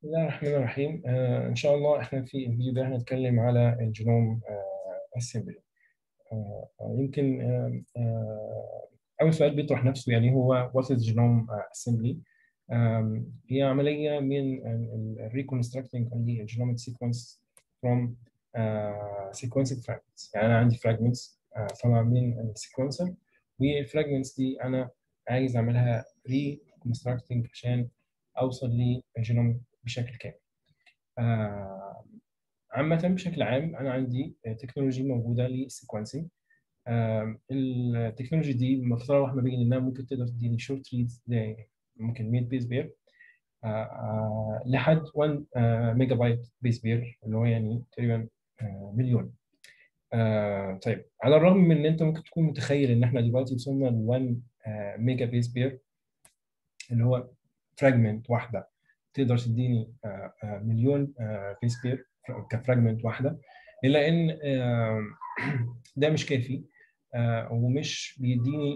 بسم الله الرحمن الرحيم آه ان شاء الله احنا في الفيديو ده هنتكلم على الجينوم اسمبلي آه آه يمكن آه آه اول سؤال بيطرح نفسه يعني هو وات از جينوم اسمبلي هي عمليه من الريكونستراكتنج الجينوميك سيكونس فروم sequencing fragments يعني انا عندي fragments طالعه من السيكونسر والفراجمنتس دي انا عايز اعملها ريكونستراكتنج عشان اوصل للجينوم بشكل كامل. آه عامة بشكل عام أنا عندي تكنولوجي موجودة للسيكونسنج. آه التكنولوجي دي المفترض واحد ما بيجي إنها ممكن تقدر تديني شورت ريدز ممكن 100 بيس بير آه آه لحد 1 آه ميجا بايت بيس بير اللي هو يعني تقريبا آه مليون. آه طيب على الرغم من ان انت ممكن تكون متخيل ان احنا دلوقتي وصلنا ل 1 آه ميجا بيس بير اللي هو فراجمنت واحده تقدر تديني آه آه مليون بيس بير كفراجمنت واحده الا ان ده مش كافي ومش بيديني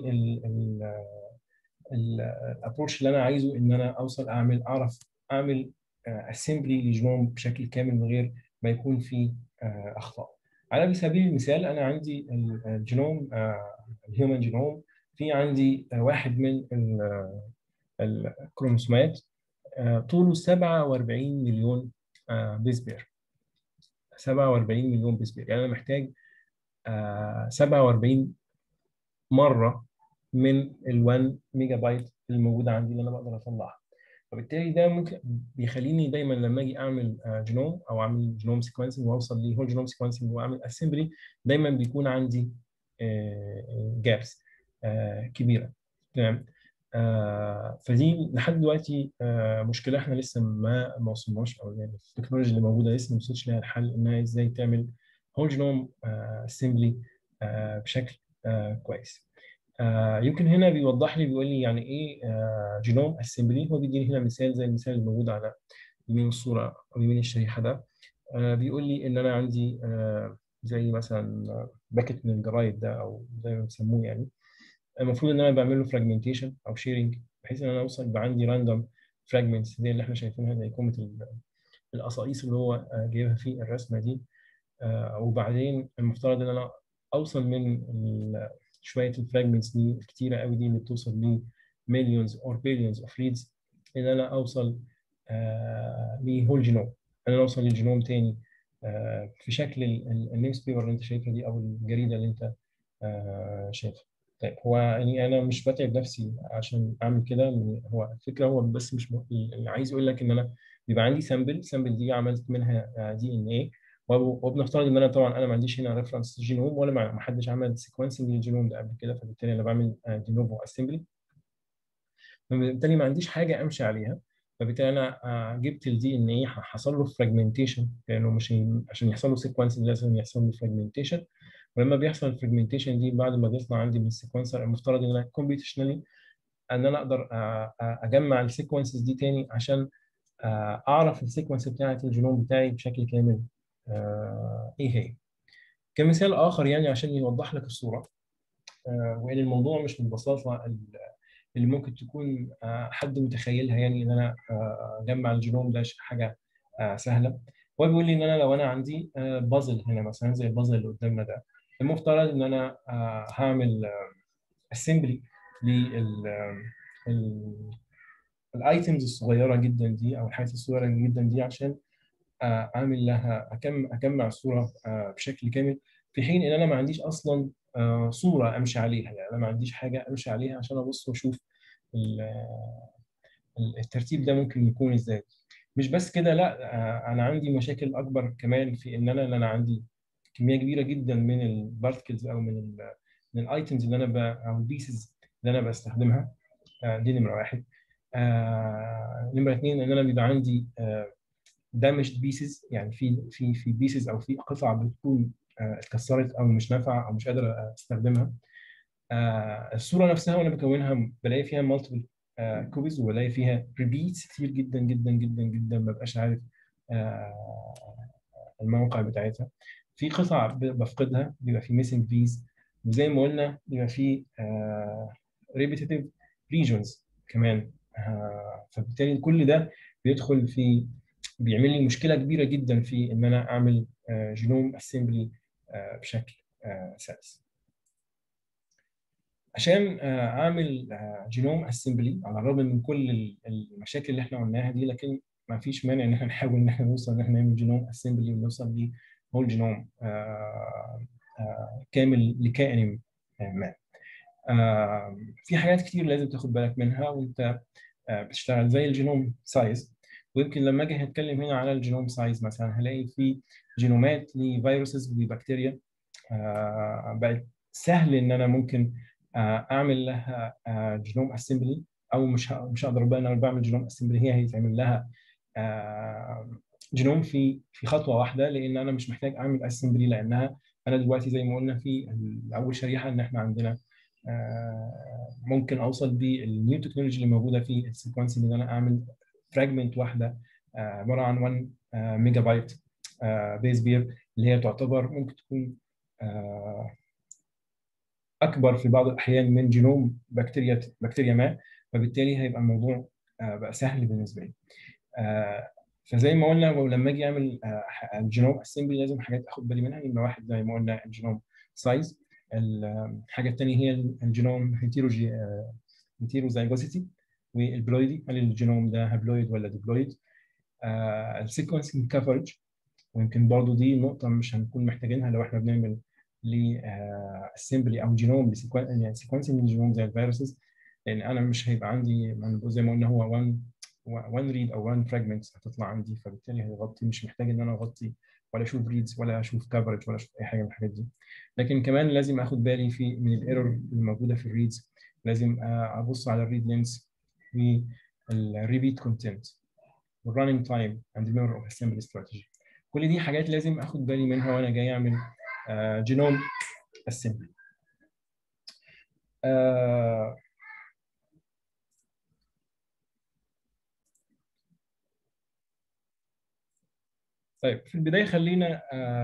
الابروش اللي انا عايزه ان انا اوصل اعمل اعرف اعمل اسمبلي لجنوم بشكل كامل من غير ما يكون في اخطاء. على سبيل المثال انا عندي الجينوم الهيومن جينوم في عندي واحد من الكروموسومات طوله 47 مليون بيس بير 47 مليون بيس بير يعني انا محتاج 47 مره من ال 1 ميجا بايت الموجوده عندي اللي انا بقدر اطلعها فبالتالي ده ممكن بيخليني دايما لما اجي اعمل جينوم او اعمل جينوم سيكونسنج واوصل لهول جينوم سيكونسنج واعمل اسمبلي دايما بيكون عندي جابس كبيره تمام فدي لحد دلوقتي مشكله احنا لسه ما ما وصلناش او يعني التكنولوجيا اللي موجوده لسه ما وصلتش لها الحل انها ازاي تعمل هول جينوم اسمبلي بشكل كويس آه يمكن هنا بيوضح لي بيقول لي يعني ايه آه جينوم اسمبلي هو بيديني هنا مثال زي المثال الموجود على يمين الصوره او يمين الشريحه ده آه بيقول لي ان انا عندي زي مثلا باكت من الجرايد ده او زي ما بيسموه يعني المفروض ان انا بعمل له فراجمنتيشن او شيرنج بحيث ان انا اوصل يبقى عندي راندوم فراجمنتس زي اللي احنا شايفينها زي كومه القصايص اللي هو جايبها في الرسمه دي وبعدين المفترض ان انا اوصل من شويه الفراجمنتس دي الكتيره قوي دي اللي بتوصل ل مليونز اور بليونز اوف ليدز ان انا اوصل آه لهول جينوم ان انا اوصل للجينوم تاني آه في شكل النيوز بيبر اللي انت شايفها دي او الجريده اللي انت آه شايفها طيب هو يعني انا مش بتعب نفسي عشان اعمل كده هو الفكره هو بس مش م... اللي عايز اقول لك ان انا بيبقى عندي سامبل سامبل دي عملت منها دي ان ايه وبنفترض ان انا طبعا انا ما عنديش هنا ريفرنس جينوم ولا ما حدش عمل سيكونسنج للجينوم ده قبل كده فبالتالي انا بعمل دينوفو اسمبلي فبالتالي ما عنديش حاجه امشي عليها فبالتالي انا جبت الدي ان ايه حصل له فراجمنتيشن لانه مش عشان يحصل له سيكونسنج لازم يحصل له فراجمنتيشن ولما بيحصل الفراجمنتيشن دي بعد ما بيطلع عندي من السيكونسر المفترض ان انا كومبيوتيشنالي ان انا اقدر اجمع السيكونسز دي تاني عشان اعرف السيكونس بتاعت الجينوم بتاعي بشكل كامل آه ايه هي كمثال اخر يعني عشان يوضح لك الصوره آه وان الموضوع مش بالبساطه اللي ممكن تكون آه حد متخيلها يعني ان انا اجمع الجينوم ده حاجه سهله هو بيقول لي ان انا لو انا عندي بازل هنا مثلا زي البازل اللي قدامنا ده المفترض ان انا هعمل اسمبلي لل الايتمز الصغيره جدا دي او الحاجات الصغيره جدا دي عشان اعمل لها اكمل اجمع الصوره بشكل كامل في حين ان انا ما عنديش اصلا صوره امشي عليها يعني انا ما عنديش حاجه امشي عليها عشان ابص واشوف الترتيب ده ممكن يكون ازاي مش بس كده لا انا عندي مشاكل اكبر كمان في ان انا ان انا عندي كميه كبيره جدا من البارتكلز او من ال من الايتمز اللي انا ب او البيسز اللي انا بستخدمها دي نمره واحد نمره اثنين ان انا بيبقى عندي دامجد بيسز يعني في في في بيسز او في قطع بتكون اتكسرت او مش نافعه او مش قادر استخدمها الصوره نفسها وانا بكونها بلاقي فيها مالتيبل كوبيز وبلاقي فيها ريبيتس كتير جدا جدا جدا جدا ما ببقاش عارف الموقع بتاعتها في قطع بفقدها بيبقى في ميسنج بيز وزي ما قلنا بيبقى في ريبيتيتيف ريجونز كمان فبالتالي كل ده بيدخل في بيعمل لي مشكله كبيره جدا في ان انا اعمل جينوم اسمبلي بشكل سلس عشان اعمل جينوم اسمبلي على الرغم من كل المشاكل اللي احنا قلناها دي لكن ما فيش مانع ان احنا نحاول ان احنا نوصل ان احنا نعمل جينوم اسمبلي ونوصل لهول جينوم كامل لكائن ما في حاجات كتير لازم تاخد بالك منها وانت بتشتغل زي الجينوم سايز ويمكن لما اجي هتكلم هنا على الجينوم سايز مثلا هلاقي في جينومات لفيروسز وبكتيريا بقت سهل ان انا ممكن اعمل لها جينوم اسمبلي او مش مش هقدر بقى انا بعمل جينوم اسمبلي هي هيتعمل لها جينوم في في خطوه واحده لان انا مش محتاج اعمل اسمبلي لانها انا دلوقتي زي ما قلنا في اول شريحه ان احنا عندنا ممكن اوصل بالنيو تكنولوجي اللي موجوده في السيكونسنج ان انا اعمل فراجمنت واحده عباره عن 1 ميجا بايت بيز بير اللي هي تعتبر ممكن تكون اكبر في بعض الاحيان من جينوم بكتيريا بكتيريا ما فبالتالي هيبقى الموضوع بقى سهل بالنسبه لي فزي ما قلنا لما اجي اعمل الجينوم اسمبلي لازم حاجات اخد بالي منها نمره واحد زي ما قلنا الجينوم سايز الحاجه الثانيه هي الجينوم هيتيروجي هيتيروزايجوسيتي والبلويدي هل الجينوم ده هابلويد ولا ديبلويد السيكونسنج كفرج ويمكن برضو دي نقطه مش هنكون محتاجينها لو احنا بنعمل لاسمبلي او جينوم سيكونسنج الجينوم زي الفيروسز لان انا مش هيبقى عندي زي ما قلنا هو 1 1 ريد او 1 فراجمنت هتطلع عندي فبالتالي هيغطي مش محتاج ان انا اغطي ولا اشوف ريدز ولا اشوف كفرج ولا اشوف اي حاجه من الحاجات دي لكن كمان لازم اخد بالي في من الايرور اللي موجوده في الريدز لازم ابص على الريد لينس والريبيت كونتنت والرننج تايم اند ميموري اوف اسمبلي استراتيجي كل دي حاجات لازم اخد بالي منها وانا جاي اعمل جينوم اسمبلي طيب في البدايه خلينا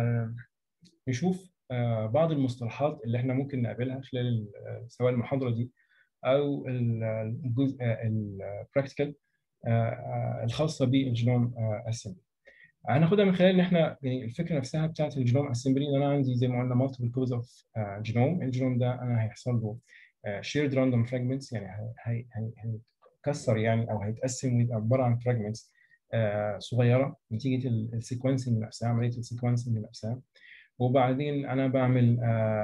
نشوف بعض المصطلحات اللي احنا ممكن نقابلها خلال سواء المحاضره دي او الجزء البراكتيكال الخاصه بالجينوم اسمبلي هناخدها من خلال ان احنا يعني الفكره نفسها بتاعت الجينوم اسمبلي ان انا عندي زي ما قلنا مالتيبل كوز اوف جينوم الجينوم ده انا هيحصل له شيرد راندوم فراجمنتس يعني هيتكسر يعني او هيتقسم ويبقى عباره عن فراجمنتس صغيره نتيجه السيكونسنج نفسها عمليه السيكونسنج نفسها وبعدين انا بعمل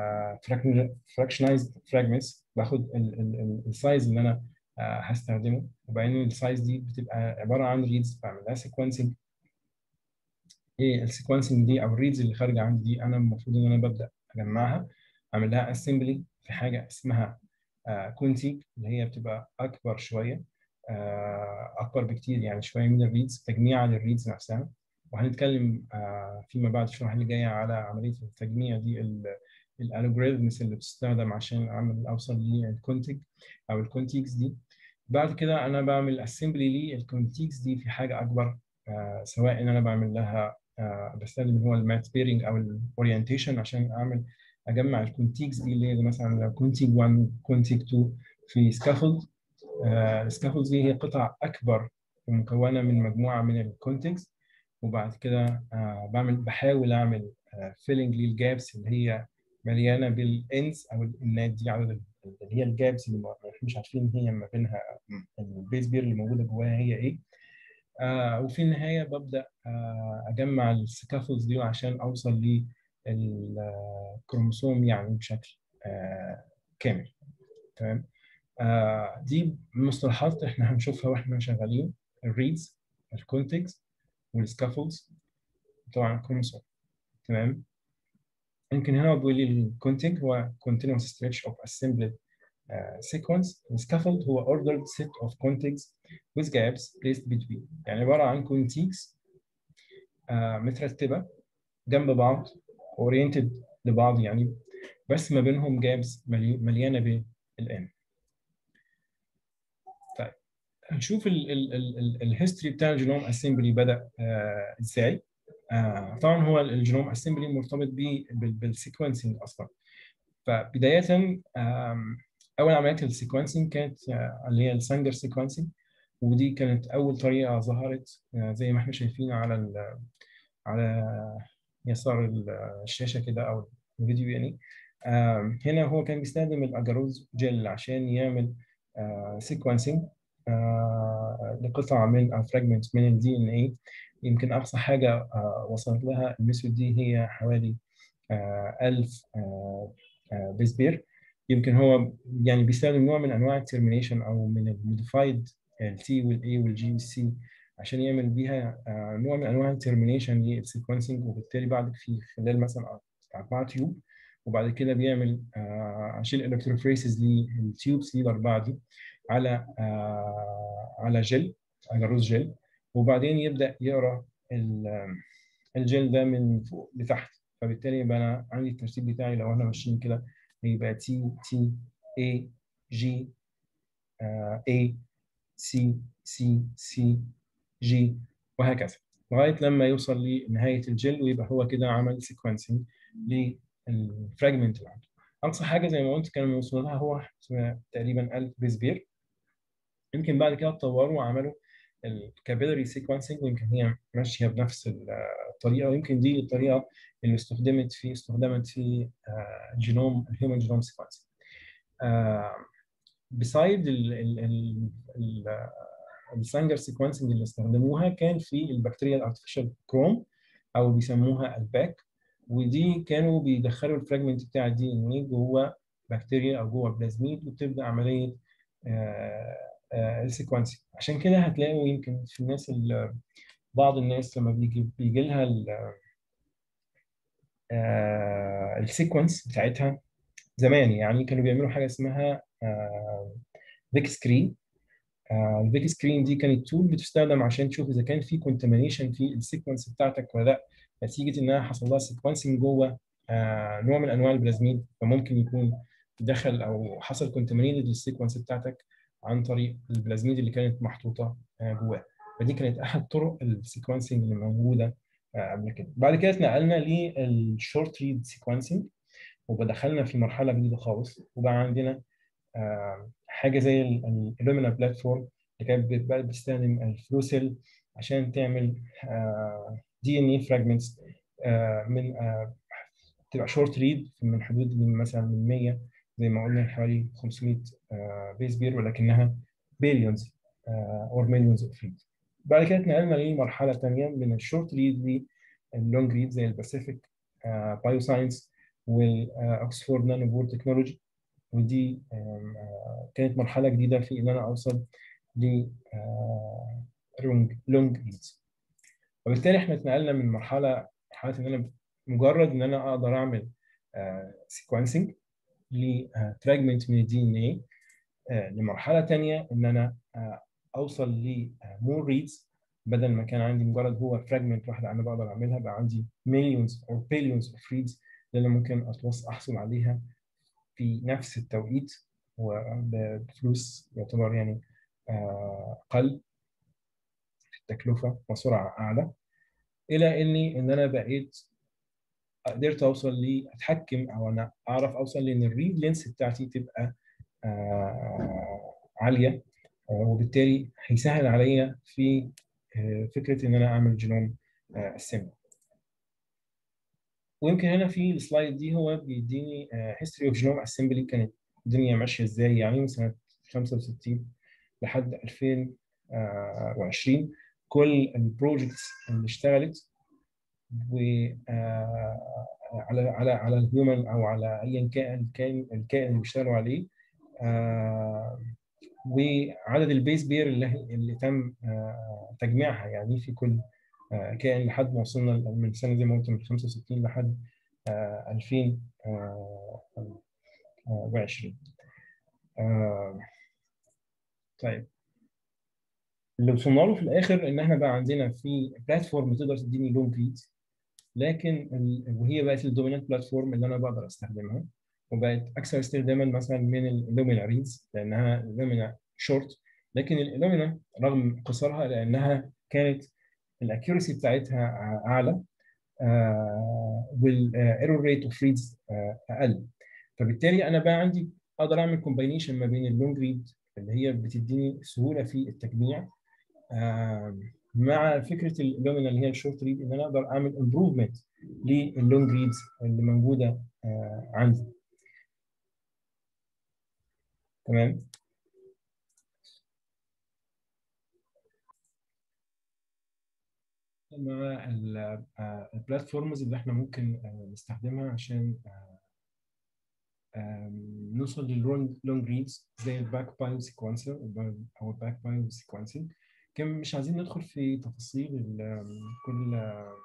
فراكشنايزد فراجمنتس باخد السايز اللي انا هستخدمه وبعدين السايز دي بتبقى عباره عن ريدز بعمل لها سيكونسنج ايه السيكونسنج دي او الريدز اللي خارجه عندي دي انا المفروض ان انا ببدا اجمعها اعمل لها اسمبلي في حاجه اسمها كونتيج اللي هي بتبقى اكبر شويه اكبر بكتير يعني شويه من الريدز تجميع للريدز نفسها وهنتكلم فيما بعد الشرح اللي جاي على عمليه التجميع دي الالجوريزمز اللي بتستخدم عشان اعمل اوصل للكونتيج او الكونتيجز دي بعد كده انا بعمل اسمبلي للكونتيجز دي في حاجه اكبر سواء ان انا بعمل لها بستخدم اللي هو المات بيرنج او الاورينتيشن عشان اعمل اجمع الكونتيجز دي اللي هي مثلا لو كونتيج 1 كونتيج 2 في سكافولد السكافولد دي هي قطع اكبر ومكونه من مجموعه من الكونتيجز وبعد كده بعمل بحاول اعمل فيلنج للجابس اللي هي مليانه بالانز او الانات دي عدد اللي هي الجابس اللي مش عارفين هي ما بينها البيز بير اللي موجوده جواها هي ايه آه وفي النهايه ببدا آه اجمع السكافولز دي عشان اوصل للكروموسوم يعني بشكل آه كامل تمام آه دي مصطلحات احنا هنشوفها واحنا شغالين الريدز الكونتكس والسكافولز طبعا الكروموسوم تمام يمكن هنا بيقول لي الكونتنج هو continuous stretch of assembled uh, sequence السكافولد هو ordered set of contigs with gaps placed between يعني عبارة عن contigs uh, مترتبة جنب بعض oriented لبعض يعني بس ما بينهم جابس مليانة بالان طيب هنشوف الهيستوري بتاع الجينوم اسمبلي بدأ uh, ازاي آه طبعا هو الجينوم اسمبلي مرتبط بالسيكونسنج اصلا فبدايه اول عمليات السيكونسنج كانت اللي هي السانجر سيكونسنج ودي كانت اول طريقه ظهرت زي ما احنا شايفين على على يسار الشاشه كده او الفيديو يعني هنا هو كان بيستخدم الاجاروز جل عشان يعمل سيكونسنج لقطع من او فراجمنت من الدي ان اي يمكن اقصى حاجه وصلت لها الميثود دي هي حوالي 1000 بيس بير يمكن هو يعني بيستخدم نوع من انواع الترمينيشن او من الموديفايد التي والاي والجي والسي عشان يعمل بيها نوع من انواع الترمينيشن للسيكونسنج وبالتالي بعد في خلال مثلا اربعه تيوب وبعد كده بيعمل عشان الالكتروفريسز للتيوبس دي الاربعه دي على على جل على روز جل وبعدين يبدا يقرا الجل ده من فوق لتحت فبالتالي يبقى انا عندي الترتيب بتاعي لو احنا ماشيين كده يبقى تي تي اي جي اي سي سي سي جي وهكذا لغايه لما يوصل لنهايه الجل ويبقى هو كده عمل سيكونسنج للفراجمنت اللي عنده اقصى حاجه زي ما قلت كانوا بيوصلوا لها هو تقريبا 1000 بيس بير يمكن بعد كده اتطوروا وعملوا الكابيلاري سيكونسنج ويمكن هي ماشيه بنفس الطريقه ويمكن دي الطريقه اللي استخدمت في استخدمت في جينوم الهيومن جينوم سيكونسنج بسايد السانجر سيكونسنج اللي استخدموها كان في البكتيريا الارتفيشال كروم او بيسموها الباك ودي كانوا بيدخلوا الفراجمنت بتاع الدي ان اي جوه بكتيريا او جوه بلازميد وتبدا عمليه السيكونسنج عشان كده هتلاقوا يمكن في الناس بعض الناس لما بيجي بيجي لها السيكونس بتاعتها زمان يعني كانوا بيعملوا حاجه اسمها فيك سكرين الفيك سكرين دي كانت تول بتستخدم عشان تشوف اذا كان في كونتامينيشن في السيكونس بتاعتك ولا لا نتيجه انها حصل لها سيكونسنج جوه نوع من انواع البلازميد فممكن يكون دخل او حصل كونتامينيتد للسيكونس بتاعتك عن طريق البلازميد اللي كانت محطوطه جواه فدي كانت احد طرق السيكونسنج اللي موجوده قبل كده بعد كده اتنقلنا للشورت ريد سيكونسنج ودخلنا في مرحله جديده خالص وبقى عندنا حاجه زي اللومينا بلاتفورم اللي كانت بقى بتستخدم الفلوسيل عشان تعمل دي ان اي فراجمنتس من تبقى شورت ريد من حدود مثلا من 100 زي ما قلنا حوالي 500 بيس بير ولكنها بليونز اور مليونز اوف ريد بعد كده اتنقلنا لمرحله ثانيه من الشورت ريد للونج ريد زي الباسيفيك بايو ساينس والاكسفورد نانو بور تكنولوجي ودي كانت مرحله جديده في ان انا اوصل ل لونج لونج ريدز وبالتالي احنا اتنقلنا من مرحله مرحله ان انا مجرد ان انا اقدر اعمل سيكونسنج لفراجمنت من الدي ان اي لمرحله ثانيه ان انا اوصل لمور ريدز بدل ما كان عندي مجرد هو فراجمنت واحده انا بقدر اعملها بقى عندي مليونز او بليونز اوف ريدز اللي انا ممكن احصل عليها في نفس التوقيت وبفلوس يعتبر يعني اقل في التكلفه وسرعه اعلى الى اني ان انا بقيت قدرت اوصل لي اتحكم او انا اعرف اوصل لان الريد لينس بتاعتي تبقى عاليه وبالتالي هيسهل عليا في فكره ان انا اعمل جينوم اسمبلي ويمكن هنا في السلايد دي هو بيديني هيستوري اوف جينوم اسمبلي كانت الدنيا ماشيه ازاي يعني من سنه 65 لحد 2020 كل البروجكتس اللي اشتغلت و على على على الهيومن او على ايا كان كان الكائن اللي بيشتغلوا عليه وعدد البيس بير اللي, اللي تم تجميعها يعني في كل كائن لحد ما وصلنا من سنه زي ما قلت من 65 لحد 2020 طيب اللي وصلنا له في الاخر ان احنا بقى عندنا في بلاتفورم تقدر تديني لونج ريد لكن وهي بقت الدومينانت بلاتفورم اللي انا بقدر استخدمها وبقت اكثر استخداما مثلا من اللومينا ريدز لانها اللومينا شورت لكن اللومينا رغم قصرها لانها كانت الاكيورسي بتاعتها اعلى والايرور ريت اوف ريدز اقل فبالتالي انا بقى عندي اقدر اعمل كومباينيشن ما بين اللونج ريد اللي هي بتديني سهوله في التجميع مع فكره اللومينا اللي هي الشورت ريد ان انا اقدر اعمل امبروفمنت للونج ريدز اللي موجوده عندي تمام مع البلاتفورمز اللي احنا ممكن نستخدمها عشان نوصل لللونج ريدز زي الباك بايو سيكونسر او الباك بايو سيكونسنج كان مش عايزين ندخل في تفاصيل كل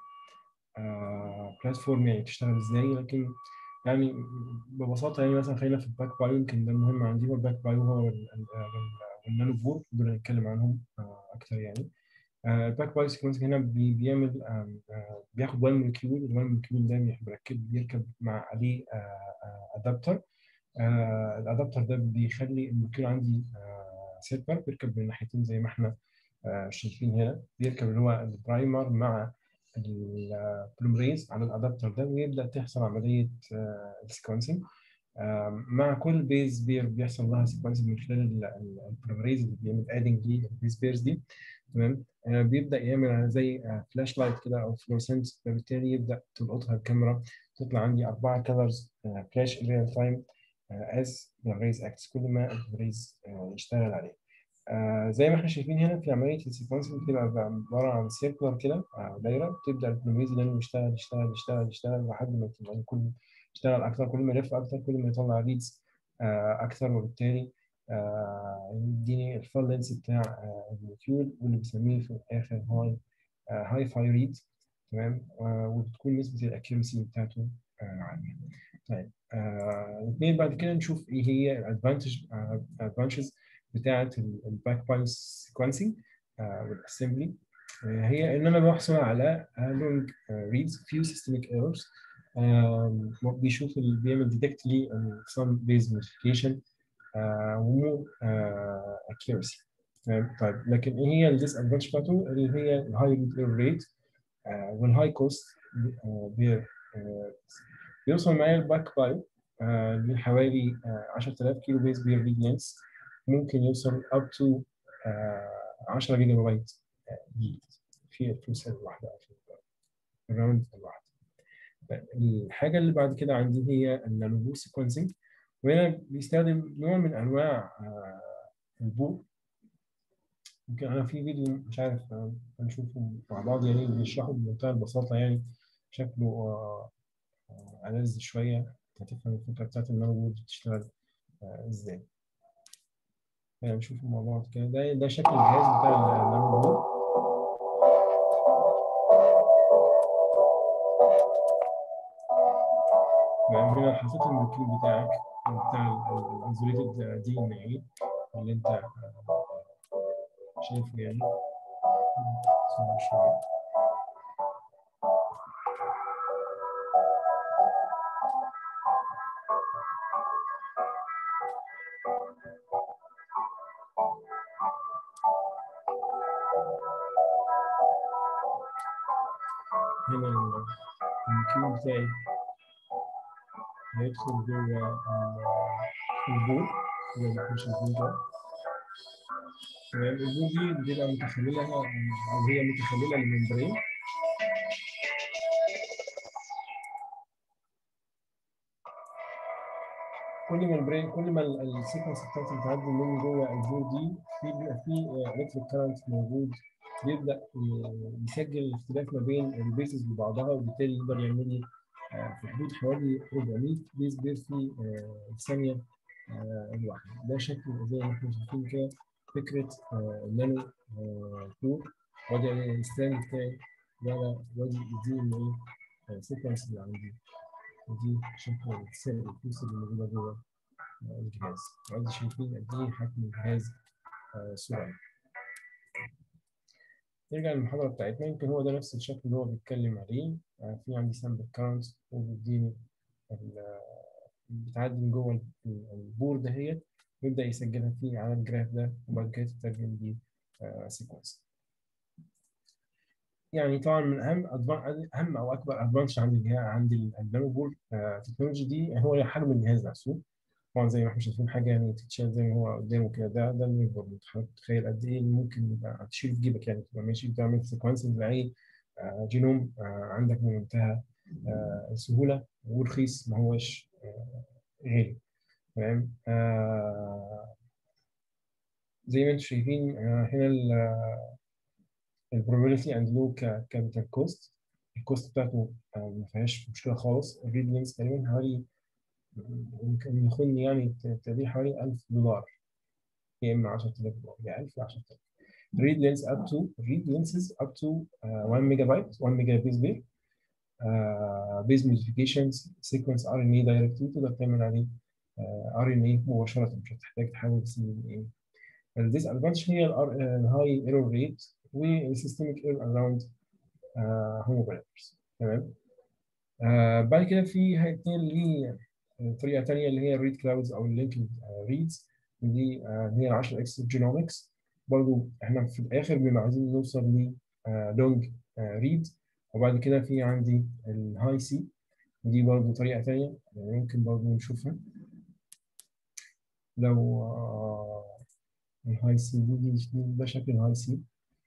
بلاتفورم يعني تشتغل ازاي لكن يعني ببساطه يعني مثلا خلينا في الباك بايو يمكن ده المهم عندي هو الباك بايو هو والنانو فور دول هنتكلم عنهم اكتر يعني الباك بايو سيكونسنج هنا بيعمل بياخد 1 مولكيول ال 1 مولكيول ده بيركب بيركب مع عليه ادابتر الادابتر ده بيخلي المولكيول عندي سيرفر بيركب من ناحيتين زي ما احنا شايفين هنا بيركب اللي هو البرايمر مع البلومريز على الادابتر ده ويبدا تحصل عمليه السيكونسنج مع كل بيز بير بيحصل لها سيكونسنج من خلال البلومريز اللي بيعمل ادنج للبيز بيرز دي تمام بيبدا يعمل زي فلاش لايت كده او فلورسنت فبالتالي يبدا تلقطها الكاميرا تطلع عندي اربعه كلرز فلاش ريال تايم از الريز اكتس كل ما الريز يشتغل عليه آه زي ما احنا شايفين هنا في عمليه السيكونسنج بتبقى عباره عن سيركلر كده آه دايره تبدا البلوميز اللي يشتغل يشتغل يشتغل يشتغل لحد ما يعني كل يشتغل اكتر كل ما يلف اكتر كل ما يطلع ريدز آه اكتر وبالتالي يديني الفال لينس بتاع المولكيول واللي بنسميه في الاخر هاي هاي فاي ريد تمام وبتكون نسبه الاكيورسي بتاعته عاليه. طيب الاثنين بعد كده نشوف ايه هي الادفانتج الادفانتجز بتاعه الباك بايو سيكونسنج والاسمبلي هي ان انا بحصل على لونج ريدز فيو سيستميك ايرورز بيشوف اللي بيعمل ديتكت لي سم بيز موديفيكيشن ومور اكيورسي طيب لكن ايه هي الديس ادفانتج بتاعته اللي هي الهاي ايرور ريت والهاي كوست بيوصل معايا الباك بايو لحوالي 10000 كيلو بيز بير ريد لينس ممكن يوصل up to 10 جيجا بايت في الفلوس الواحده في الراوند الواحد الحاجه اللي بعد كده عندي هي النانو سيكونسنج وهنا بيستخدم نوع من انواع البو يمكن انا في فيديو مش عارف هنشوفه مع بعض يعني بيشرحه بمنتهى البساطه يعني شكله ألذ شويه هتفهم الفكره بتاعت النانو بورد بتشتغل ازاي يعني نشوفه مع بعض كده ده ده شكل الجهاز بتاع النانو بورد تمام هنا حطيت المولكيول بتاعك بتاع الانزوليتد دي ان اي اللي انت شايفه يعني شويه هنا المولكيول بتاعي هيدخل جوه البول زي ما احنا شايفين كده تمام البول دي بتبقى متخلله او هي متخلله للممبرين كل ممبرين كل ما السيكونس بتاعتي بتعدي من جوه البول دي في بيبقى في الكتريك كارنت موجود بيبدا يسجل الاختلاف ما بين البيسز ببعضها وبالتالي يقدر يعمل لي في حدود حوالي 400 بيس بير في الثانيه الواحده ده شكل زي ما احنا شايفين كده فكره النانو كور وادي الستاند بتاعي ولا وادي الدي ان اي سيكونس اللي عندي ودي شكل السيل الفلوس اللي موجوده جوه الجهاز وادي شايفين قد ايه حجم الجهاز صغير نرجع للمحاضرة بتاعتنا يمكن هو ده نفس الشكل اللي هو بيتكلم عليه في عندي سامبل كارنت وبيديني بتعدي من جوه البور دهيت ويبدأ يسجلها فيه على الجراف ده وبعد كده تترجم دي سيكونس يعني طبعا من اهم اهم او اكبر ادفانتج عند الجهاز عند النانو بور تكنولوجي دي هو حجم الجهاز نفسه طبعا زي ما احنا شايفين حاجه يعني تتشال زي ما هو قدامه كده ده ده الميجر حضرتك تخيل قد ايه ممكن يبقى تشيل في جيبك يعني تبقى ماشي بتعمل سيكونسنج لاي آه، جينوم آه، عندك بمنتهى آه، السهوله ورخيص ما هوش آه، غالي تمام آه، زي ما انتم شايفين آه، هنا البروبابيلتي اند لو كابيتال كوست الكوست بتاعته آه، ما فيهاش مشكله خالص الريد لينس تقريبا حوالي ممكن ياخدني يعني تقريبا حوالي 1000 دولار يا اما 10000 دولار يا 1000 ل 10000 read lens up to read lenses up to uh, 1 megabyte 1 megabase base uh, base modifications sequence RNA directly تقدر تعمل عليه uh, RNA مباشرة مش هتحتاج تحول DNA الديسادفانتج هي الهاي ايرور ريت والسيستميك ايرور اراوند هوموجرافرز تمام آه بعد كده في هيتنقل لي طريقه ثانيه اللي هي الريد كلاودز او اللينكد ريدز دي آه هي 10 اكس جينومكس برضو احنا في الاخر بنبقى عايزين نوصل ل لونج ريد وبعد كده في عندي الهاي سي دي برضو طريقه ثانيه يعني ممكن برضو نشوفها لو آه الهاي سي دي, دي ده شكل الهاي سي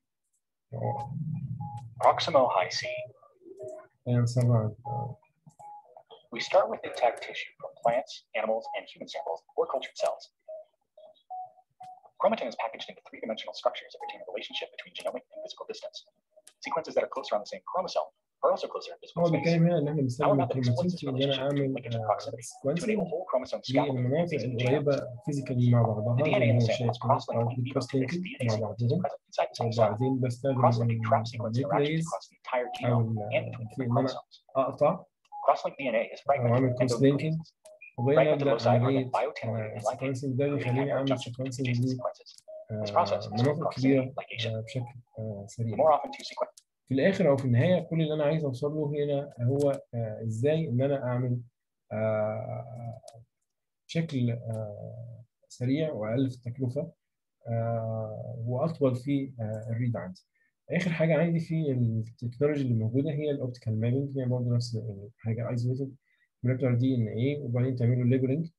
Proximo High C. خلينا نسرع We start with intact tissue from plants, animals, and human samples or cultured cells. Chromatin is packaged into three-dimensional structures that retain a relationship between genomic and physical distance. Sequences that are closer on the same chromosome are also closer in physical هو space. بيتكلم هنا ان احنا Our بنستخدم method exploits الكروماتين this في ان انا relationship اعمل between linkage and proximity to سيكونسنج enable whole chromosome scaffolding للمناطق using genomes. القريبه فيزيكالي مع بعضها The DNA اللي in the هو sample شايف is كده cross-linked او in vivo كروس to fix لينكد DNA مع sequences بعضهم present inside the same cell. وبعدين بستخدم Cross-linking trap sequence interactions النيوكليز across the entire او genome ال- and between في different ان انا chromosomes. اقطع Cross-linked DNA is او fragmented اعمل كروس لينكينج endonucleases. وبين Fragmented ابدا loci are عمليه then biotinolated in ligand, السيكونسنج ده creating بيخليني chimera اعمل junctions between سيكونسنج adjacent ل sequences. This آه، process is called مناطق كبيره proximity ligation. آه، بشكل آه، The سريع more often two sequences في الاخر او في النهايه كل اللي انا عايز اوصل له هنا هو آه، ازاي ان انا اعمل آه، بشكل آه، سريع واقل في التكلفه آه، واطول في آه، الريد عندي اخر حاجه عندي في التكنولوجي اللي موجوده هي الاوبتيكال مابينج هي برضه نفس الحاجه ايزوليتد مولكيولار دي ان اي وبعدين تعملوا ليبلنج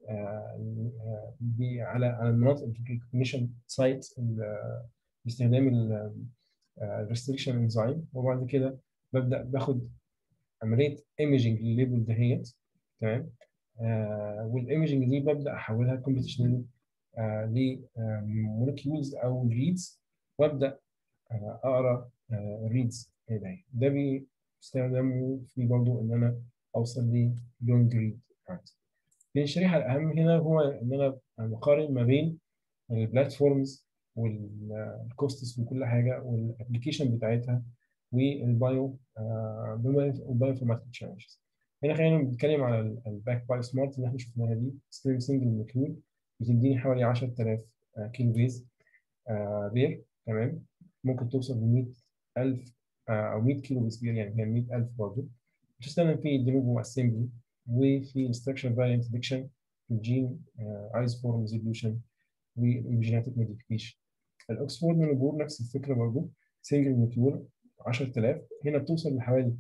على على المناطق الريكوجنيشن سايت باستخدام الريستريكشن انزيم وبعد كده ببدا باخد عمليه ايمجنج للليبل دهيت تمام آه والايمجنج دي ببدا احولها كومبيتيشنال آه لمولكيولز او ريدز وابدا آه اقرا الريدز ده ده بيستخدموا في برضه ان انا اوصل لونج ريد الشريحه الاهم هنا هو ان انا بقارن ما بين البلاتفورمز والكوستس وكل حاجه والابلكيشن بتاعتها والبايو والبايو انفورماتيك تشالنجز هنا خلينا نتكلم على الباك باي سمارت اللي احنا شفناها دي ستريم سنجل مولكيول بتديني حوالي 10000 كيلو بيز بير تمام ممكن توصل ل 100000 او 100 كيلو بيز بير يعني 100000 برضه بتستخدم في الدينوفو اسمبلي وفي الستراكشر فاريانت ديكشن في الجين ايز فورم ريزوليوشن والجيناتيك موديفيكيشن الاكسفورد مونوبور نفس الفكره برضه سنجل مولكيول 10000 هنا بتوصل لحوالي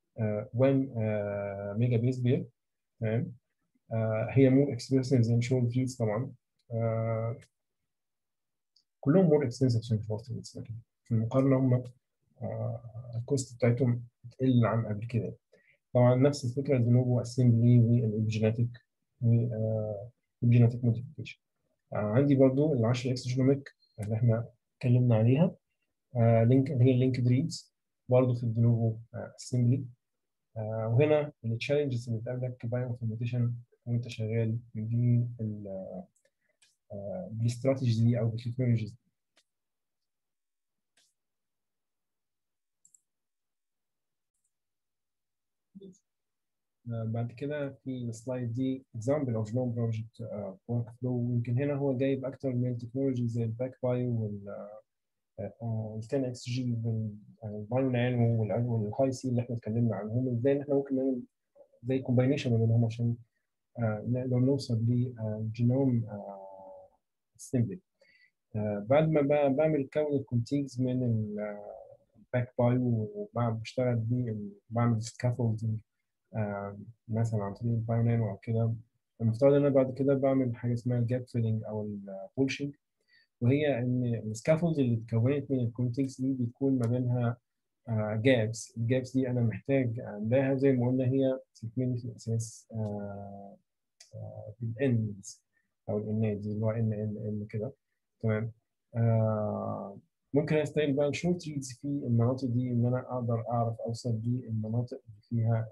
1 ميجا بيز بير تمام هي مور اكسبنسيف زي شورت فيدز طبعا آه كلهم مور اكسبنسيف عشان شورت فيدز لكن في المقارنه هم آه الكوست بتاعتهم تقل عن قبل كده طبعا نفس الفكره الدينوفو اسمبلي والجيناتيك والجيناتيك موديفيكيشن عندي برضو ال 10 اكس جينوميك اللي احنا اتكلمنا عليها آه لينك اللي هي اللينكد ريدز برضه في الدينوفو اسمبلي آه وهنا التشالنجز اللي بتقابلك بايو انفورميشن وانت شغال دي بالاستراتيجيز دي او بالتكنولوجيز دي بعد كده في السلايد دي اكزامبل اوف نون بروجكت ورك فلو يمكن هنا هو جايب اكتر من تكنولوجي زي الباك بايو وال ال 10 اكس جي والبايو نانو والهاي سي اللي احنا اتكلمنا عنهم ازاي احنا ممكن نعمل زي كومباينيشن ما بينهم عشان نقدر نوصل لجينوم اسمبلي بعد ما بعمل كون الكونتيجز من الباك بايو وبشتغل بيه بعمل سكافولدنج مثلا عن طريق البايو نانو او كده المفترض ان انا بعد كده بعمل حاجه اسمها الجاب فيلنج او البولشنج وهي ان السكافولد اللي اتكونت من الكونتكست دي بيكون ما بينها جابس الجابس دي انا محتاج املاها زي ما قلنا هي تكملي في الاساس بالانز او الانات دي اللي هو ان ان ان كده تمام آه ممكن استغل بقى الشورت ريدز في المناطق دي ان انا اقدر اعرف اوصل للمناطق اللي فيها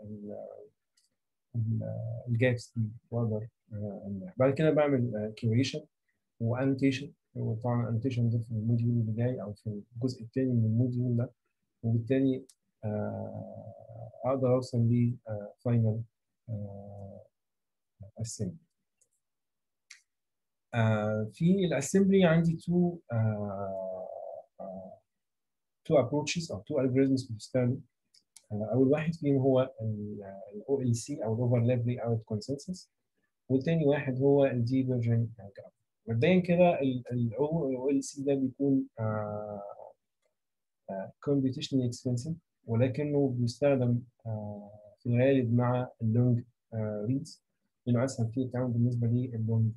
الجابس دي واقدر آه بعد كده بعمل كيوريشن وانوتيشن وطبعا الانوتيشن ده في الموديول اللي جاي او في الجزء الثاني من الموديول ده وبالتالي آه اقدر اوصل ل فاينل اسمبلي في الاسمبلي عندي تو تو ابروتشز او تو الجوريزمز بتستخدم اول واحد فيهم هو الاو ال سي او الاوفرلاب لي اوت كونسنسس والتاني واحد هو الدي فيرجن جراف مبدئيا كده الاو ال سي ده بيكون كومبيوتيشنال اكسبنسيف ولكنه بيستخدم في الغالب مع اللونج ريدز لانه اسهل في التعامل بالنسبه للونج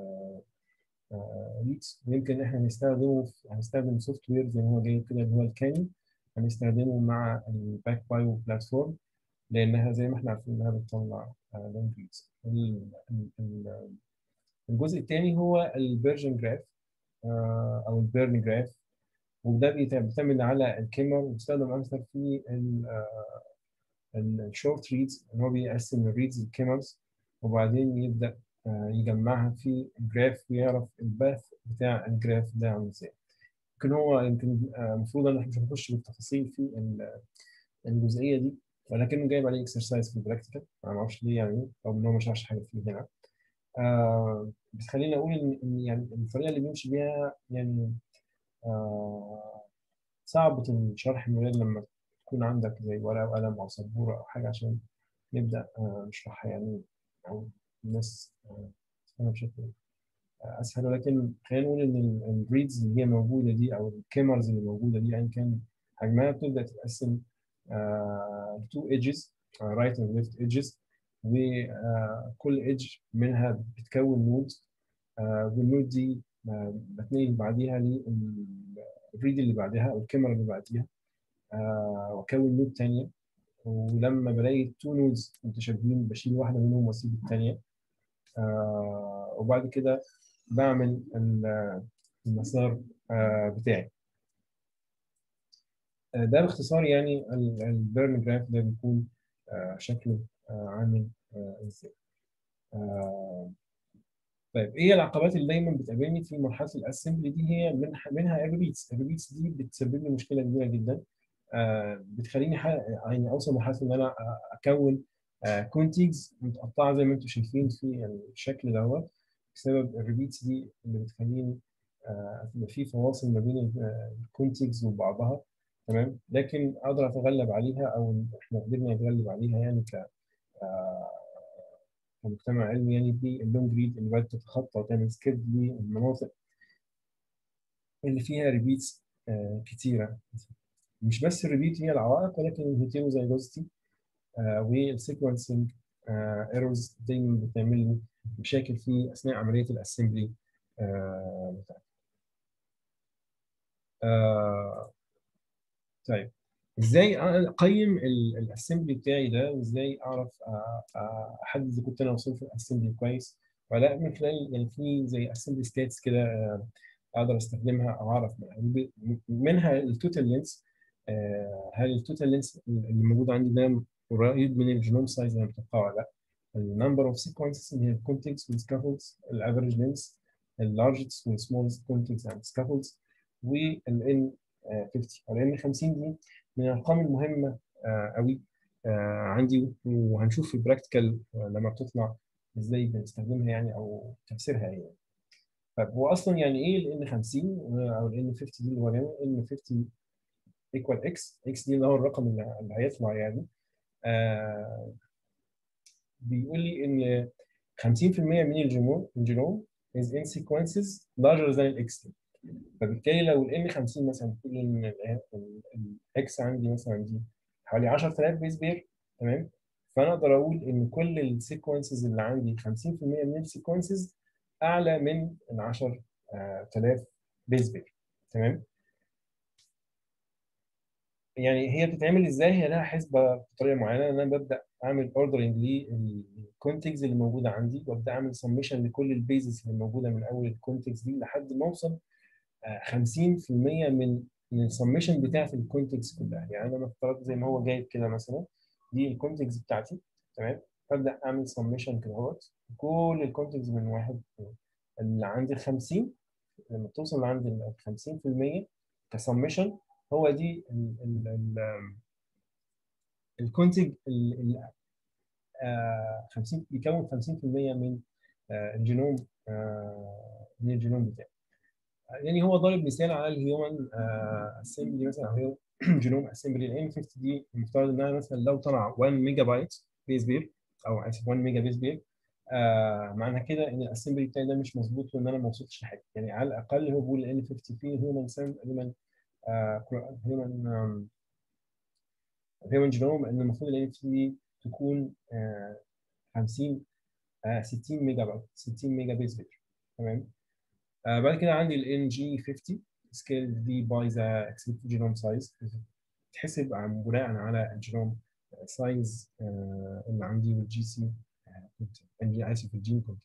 ريدز ويمكن احنا هنستخدمه هنستخدم سوفت وير زي ما هو جاي كده اللي هو الكاني هنستخدمه مع الباك بايو بلاتفورم لانها زي ما احنا عارفين انها بتطلع لونج ريدز الجزء الثاني هو الفيرجن جراف او البيرن جراف وده بيعتمد على الكيمر وبيستخدم اكثر في الشورت ريدز ان هو بيقسم الريدز لكيمرز وبعدين يبدا يجمعها في جراف ويعرف الباث بتاع الجراف ده عامل ازاي يمكن هو يمكن المفروض ان احنا مش هنخش بالتفاصيل في الجزئيه دي ولكنه جايب عليه اكسرسايز في البراكتيكال انا ما اعرفش ليه يعني او ان هو ما شرحش حاجه فيه هنا آه بس خليني اقول ان يعني الطريقه اللي بيمشي بيها يعني آه صعبة الشرح من غير لما تكون عندك زي ورقة وقلم أو سبورة أو حاجة عشان نبدأ آه نشرحها يعني أو الناس تفهمها آه بشكل أسهل ولكن خلينا نقول إن الريدز اللي هي موجودة دي أو الكاميرز اللي موجودة دي أيا كان حجمها بتبدأ تتقسم لتو ايدجز رايت اند ليفت ايدجز وكل ايدج منها بتكون نود والنود دي بتنقل بعديها للريد اللي بعدها او الكاميرا اللي بعديها آه واكون نود ثانيه ولما بلاقي تو نودز متشابهين بشيل واحده منهم واسيب الثانيه آه وبعد كده بعمل المسار آه بتاعي ده باختصار يعني البيرن جراف ده بيكون شكله عامل ازاي طيب ايه العقبات اللي دايما بتقابلني في مرحله الاسمبلي دي هي من منها الريبيتس الريبيتس دي بتسبب لي مشكله كبيره جدا آه بتخليني يعني اوصل لمرحله ان انا اكون آه كونتيجز متقطعه زي ما انتم شايفين في الشكل دوت بسبب الريبيتس دي اللي بتخليني آه في فواصل ما بين الكونتيجز وبعضها تمام لكن اقدر اتغلب عليها او احنا قدرنا نتغلب عليها يعني ك كمجتمع علمي يعني باللونج ريد اللي بدات تتخطى وتعمل سكيب للمناطق اللي فيها ريبيتس آه كتيره مش بس الريبيت هي العوائق ولكن الهيتيروزايجوستي آه والسيكونسنج ايرورز آه دايما بتعمل لي مشاكل في اثناء عمليه الاسمبلي آه بتاعتي. آه طيب ازاي اقيم الاسمبلي بتاعي ده وازاي اعرف احدد اذا كنت انا وصلت في الاسمبلي كويس ولا لا من خلال يعني في زي اسمبلي ستاتس كده اقدر استخدمها او اعرف منها منها التوتال لينس هل التوتال لينس اللي موجود عندي ده قريب من الجينوم سايز اللي متوقعه ولا لا النمبر اوف سيكونسز اللي هي الكونتكس والسكافولدز الافريج لينس اللارجست والسمولست كونتكس اند سكافولدز والان 50 لان 50 دي من الارقام المهمه آه قوي آه عندي وهنشوف في البراكتيكال لما بتطلع ازاي بنستخدمها يعني او تفسيرها ايه يعني. طب هو اصلا يعني ايه ال N50 او ال N50 دي اللي هو N50 ايكوال اكس اكس دي اللي هو الرقم اللي هيطلع يعني آه بيقول لي ان 50% من الجينوم الجينوم is in sequences larger than الاكس فبالتالي لو ال N50 مثلا بتقول ان الاكس عندي مثلا دي حوالي 10000 بيس بير تمام فانا اقدر اقول ان كل السيكونسز اللي عندي 50% من السيكونسز اعلى من ال 10000 بيز بير تمام يعني هي بتتعمل ازاي هي لها حسبه بطريقه معينه ان انا ببدا اعمل اوردرنج للكونتكس اللي موجوده عندي وابدا اعمل سميشن لكل البيزز اللي موجوده من اول الكونتكس دي لحد ما اوصل 50% من من السميشن بتاعت الكونتكس كلها يعني انا مفترض زي ما هو جايب كده مثلا دي الكونتكس بتاعتي تمام فابدا اعمل سميشن كده اهوت كل الكونتكس من واحد اللي عند ال 50 لما توصل لعند ال 50% كسميشن هو دي الكونتج 50 بيكون 50% من الجينوم من الجينوم بتاعي يعني هو ضارب مثال على الهيومن اسمبلي مثلا او جينوم اسمبلي ال 50 دي المفترض انها مثلا لو طلع 1 ميجا بايت بيز بير او اسف 1 ميجا بيز بير آه معنى كده ان الاسمبلي بتاعي ده مش مظبوط وان انا ما وصلتش لحاجه يعني على الاقل هو بيقول ان 50 فيه هيومن سم هيومن هيومن هيومن جينوم ان المفروض ال 50 دي تكون آه 50 آه 60 ميجا بايت 60 ميجا بيز بير تمام آه بعد كده عندي ال ان جي 50 سكيل دي باي ذا اكسبكتد جينوم سايز تحسب بناء على الجينوم سايز آه اللي عندي والجي سي اللي اسف الجين كونتنت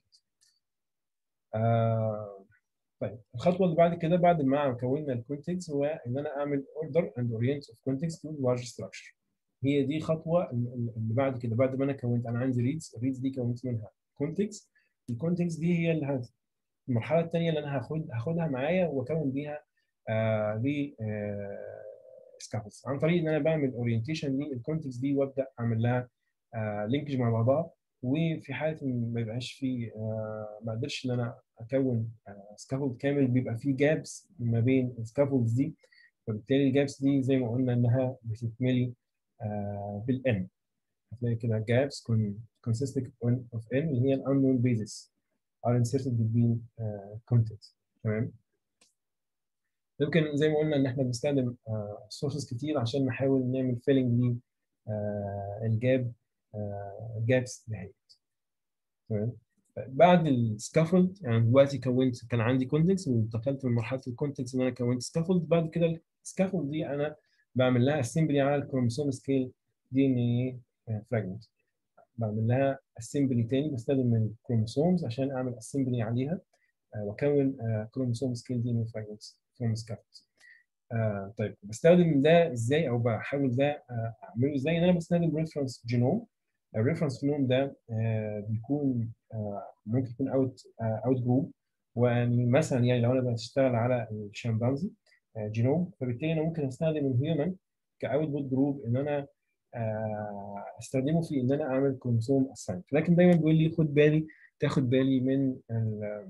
آه طيب الخطوه اللي بعد كده بعد ما كونا الكونتكست هو ان انا اعمل اوردر اند اورينت اوف كونتكست تو لارج ستراكشر هي دي خطوه اللي بعد كده بعد ما انا كونت انا عندي ريدز الريدز دي كونت منها كونتكست الكونتكست دي هي اللي هت... المرحله الثانيه اللي انا هاخد هاخدها معايا واكون بيها آه ل آه سكافلز عن طريق ان انا بعمل اورينتيشن للكونتكست دي وابدا اعمل لها آه لينكج مع بعضها وفي حاله ان ما يبقاش في آه ما قدرتش ان انا اكون آه سكافولد كامل بيبقى في جابس ما بين السكافولدز دي فبالتالي الجابس دي زي ما قلنا انها بتتملي آه بالان هتلاقي كده جابس consisting of n اللي هي unknown basis are inserted between uh, content تمام يمكن زي ما قلنا ان احنا بنستخدم سورسز uh, كتير عشان نحاول نعمل فيلنج ل الجاب الجابس دهيت تمام بعد السكافولد يعني دلوقتي كونت كان عندي كونتكست وانتقلت من مرحله الكونتكست ان انا كونت سكافولد بعد كده السكافولد دي انا بعمل لها اسمبلي على الكروموسوم سكيل دي ان اي فراجمنت بعمل لها اسمبلي تاني بستخدم الكروموسومز عشان اعمل اسمبلي عليها واكون كروموسوم سكيل دي ان فراجمنتس فروم سكافولد آه طيب بستخدم ده ازاي او بحاول ده آه اعمله ازاي ان انا بستخدم ريفرنس جينوم الريفرنس جينوم ده آه بيكون آه ممكن يكون اوت اوت جروب ويعني مثلا يعني لو انا بشتغل على الشمبانزي آه جينوم فبالتالي انا ممكن استخدم الهيومن كاوت بوت جروب ان انا آه استخدمه في ان انا اعمل كروموسوم اساينت لكن دايما بيقول لي خد بالي تاخد بالي من ال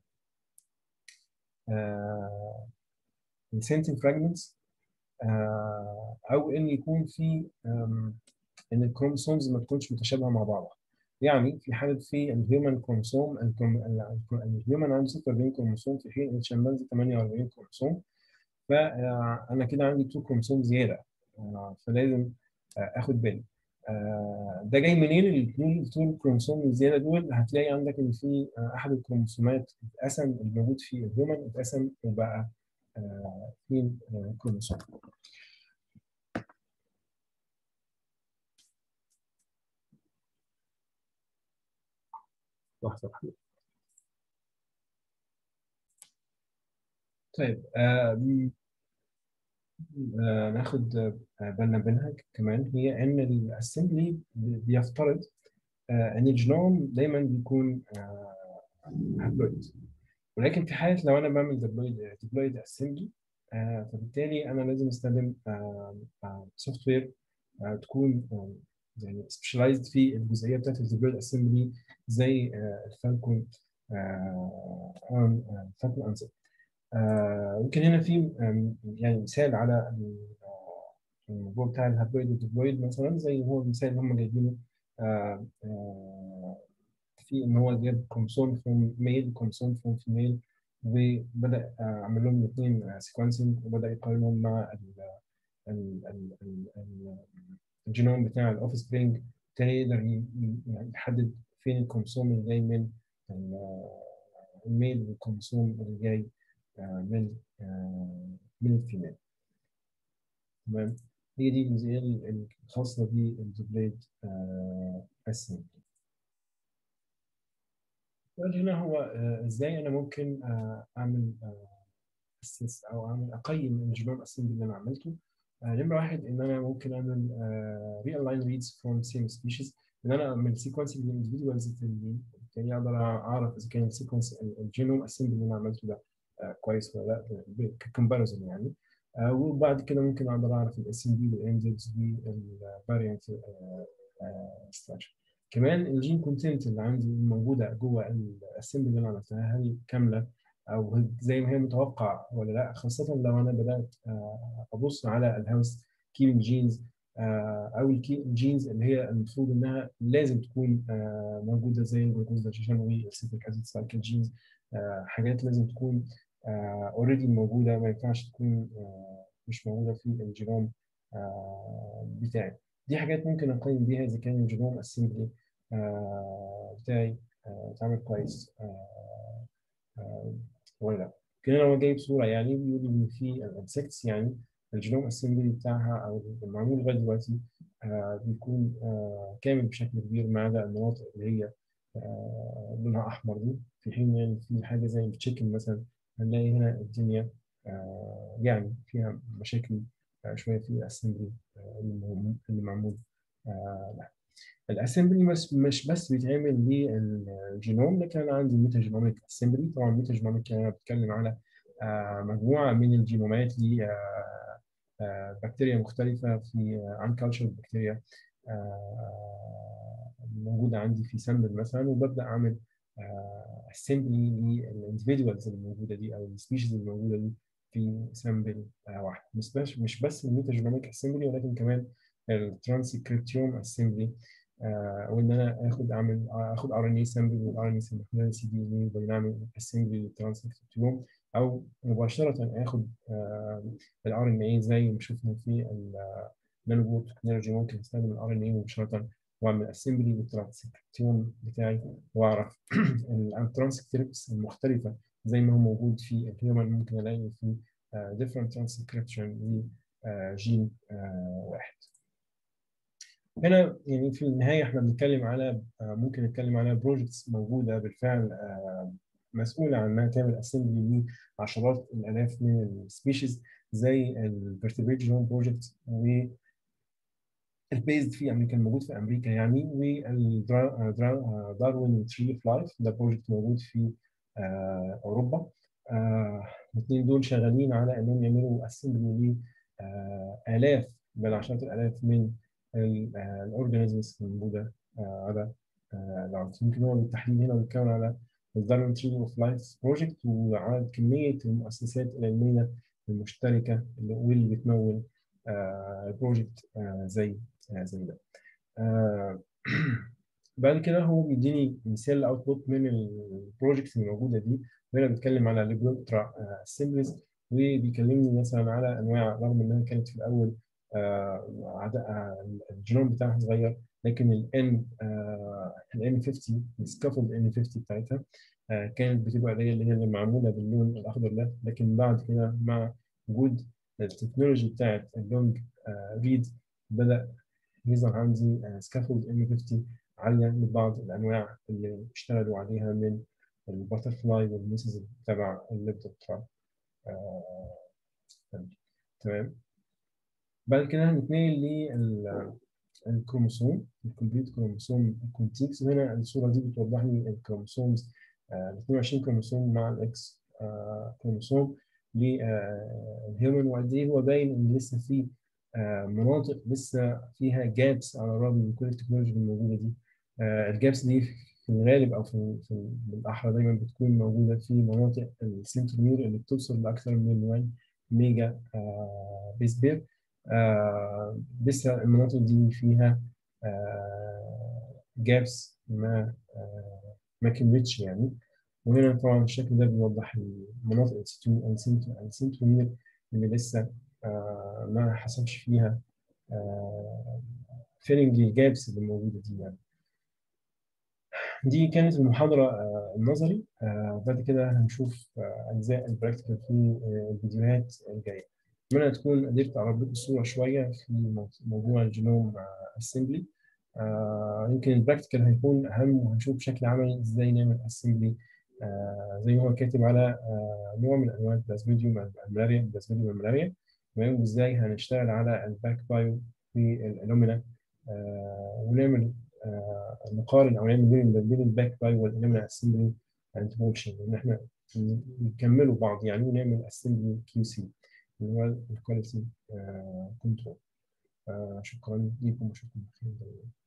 آه السنتين فراجمنتس او ان يكون في ان الكروموسومز ما تكونش متشابهه مع بعضها يعني في حاله في الهيومن كروموسوم الهيومن عنده 46 كروموسوم في حين الشمبانزي 48 كروموسوم فانا كده عندي 2 كروموسوم زياده فلازم اخد بالي ده جاي منين الاثنين كروموسوم الزياده دول هتلاقي عندك ان في احد الكروموسومات اتقسم الموجود في الهيومن اتقسم وبقى اثنين كروموسوم لحظة واحدة طيب آه آه ناخد بالنا منها كمان هي ان الاسمبلي بيفترض آه ان الجينوم دايما بيكون هابلويد ولكن في حاله لو انا بعمل ديبلويد ديبلويد اسمبلي آه فبالتالي انا لازم استخدم سوفت وير تكون يعني سبيشلايزد في الجزئيه بتاعت الديبلويد اسمبلي زي الفالكون فالكون انسر يمكن هنا في يعني مثال على الموضوع بتاع الهابلويد والديبلويد مثلا زي هو المثال اللي هم جايبينه في ان هو جاب كروموسوم فروم ميل كروموسوم فروم فيميل وبدا عمل لهم الاثنين سيكونسنج وبدا يقارنهم مع ال ال ال ال الجينوم بتاع الاوف سبرينج بالتالي يقدر يحدد فين الكروموسوم اللي جاي من الميل والكروموسوم اللي جاي من من الفيميل تمام هي دي الجزئيه الخاصه بالدوبليد اسمبلي السؤال هنا هو ازاي انا ممكن اعمل اسس او اعمل اقيم الجينوم اسمبلي اللي انا عملته نمره واحد ان انا ممكن اعمل ريال لاين ريدز فروم سيم سبيشيز ان انا اعمل سيكونس للاندفيدوالز التانيين بالتالي اقدر اعرف اذا كان السيكونس الجينوم اسمبلي اللي انا عملته ده كويس ولا لا ككومباريزون يعني وبعد كده ممكن اقدر اعرف الاس ام بي والاندكس والفاريانت ستراكشر كمان الجين كونتنت اللي عندي موجوده جوه الاسمبلي اللي انا عملتها هل كامله او زي ما هي متوقع ولا لا خاصه لو انا بدات ابص على الهاوس كيبنج جينز او الجينز اللي هي المفروض انها لازم تكون موجوده زي الجلوكوز دايجيشن والسيتيك اسيد سايكل جينز حاجات لازم تكون اوريدي موجوده ما ينفعش تكون مش موجوده في الجينوم بتاعي دي حاجات ممكن اقيم بيها اذا كان الجينوم اسمبلي بتاعي اتعمل كويس ولا لا كده لو جايب صوره يعني بيقول ان في الانسكتس يعني الجينوم اسمبلي بتاعها او المعمول لغايه دلوقتي بيكون كامل بشكل كبير ما عدا المناطق اللي هي لونها احمر دي في حين يعني في حاجه زي التشيكن مثلا هنلاقي هنا الدنيا يعني فيها مشاكل شويه في الاسمبلي اللي معمول لها الاسمبلي بس مش بس بيتعمل للجينوم لكن انا عندي ميتاجينوميك اسمبلي طبعا ميتاجينوميك انا بتكلم على مجموعه من الجينومات ل بكتيريا مختلفه في عن كالتشر بكتيريا موجوده عندي في سامبل مثلا وببدا اعمل اسمبلي للاندفيدوالز اللي موجوده دي او السبيشيز اللي موجوده دي في سامبل واحد مش بس مش بس الميتاجينوميك اسمبلي ولكن كمان الترانسكريبتيوم اسمبلي وان انا اخد اعمل اخد ار ان اي سامبل والار ان اي سامبل سي دي ان اي وبنعمل اسمبلي للترانسكريبتيوم او مباشره اخد الار ان اي زي ما شفنا في النانو بوت تكنولوجي ممكن استخدم الار ان اي مباشره واعمل اسمبلي للترانسكريبتيوم بتاعي واعرف الترانسكريبتس المختلفه زي ما هو موجود في الهيومن ممكن الاقي في different transcription لجين واحد هنا يعني في النهايه احنا بنتكلم على ممكن نتكلم على بروجكتس موجوده بالفعل مسؤوله عن انها تعمل اسمبلي لعشرات الالاف من السبيشيز زي الفيرتيبريت جينوم بروجكت و البيزد في امريكا الموجود في امريكا يعني والداروين تري اوف لايف ده بروجكت موجود في اوروبا الاثنين دول شغالين على انهم يعملوا اسمبلي لالاف بل عشرات الالاف من الاورجانيزمز الموجوده على الارض يمكن هو بالتحديد هنا بيتكلم على الداروين تري اوف لايف بروجكت وعلى كميه المؤسسات العلميه المشتركه واللي بتمول بروجكت زي زي ده بعد كده هو بيديني مثال اوتبوت من البروجكتس اللي موجوده دي وهنا بيتكلم على ليبروترا اسمبليز وبيكلمني مثلا على انواع رغم انها كانت في الاول الجينوم بتاعها صغير لكن الان الان 50 السكافولد ان 50 بتاعتها كانت بتبقى اللي هي اللي هي المعموله باللون الاخضر ده لكن بعد كده مع وجود التكنولوجي بتاعت اللونج ريد بدا يظهر عندي سكافولد ان 50 عاليه لبعض الانواع اللي اشتغلوا عليها من الباترفلاي والميسز تبع الليبتوب تمام بعد كده هنتنقل للكروموسوم الكمبيوت كروموسوم كونتيكس وهنا الصوره دي بتوضح لي الكروموسومز ال 22 كروموسوم مع الاكس كروموسوم للهيومن وقد ايه هو باين ان لسه في مناطق لسه فيها جابس على الرغم من كل التكنولوجيا الموجوده دي الجابس دي في الغالب او في, في بالاحرى دايما بتكون موجوده في مناطق السنترومير اللي بتوصل لاكثر من 1 ميجا بيس بير لسه المناطق دي فيها جابس ما ما كملتش يعني وهنا طبعا الشكل ده بيوضح المناطق السنترومير اللي لسه ما حصلش فيها فيلنج الجابس اللي موجوده دي يعني دي كانت المحاضرة النظري بعد كده هنشوف أجزاء البراكتيكال في الفيديوهات الجاية أتمنى تكون قدرت أعرض لكم الصورة شوية في موضوع الجينوم أسمبلي يمكن البراكتيكال هيكون أهم وهنشوف بشكل عملي إزاي نعمل أسمبلي زي ما هو كاتب على نوع من أنواع البلازميديوم الملاريا البلازميديوم الملاريا تمام وإزاي هنشتغل على الباك بايو في الألومينا ونعمل نقارن او نعمل بين بين الباك باي والانيمال اسمبلي اند موشن ان احنا نكملوا بعض يعني ونعمل اسمبلي كيو سي اللي هو الكواليتي كنترول شكرا لكم واشوفكم بخير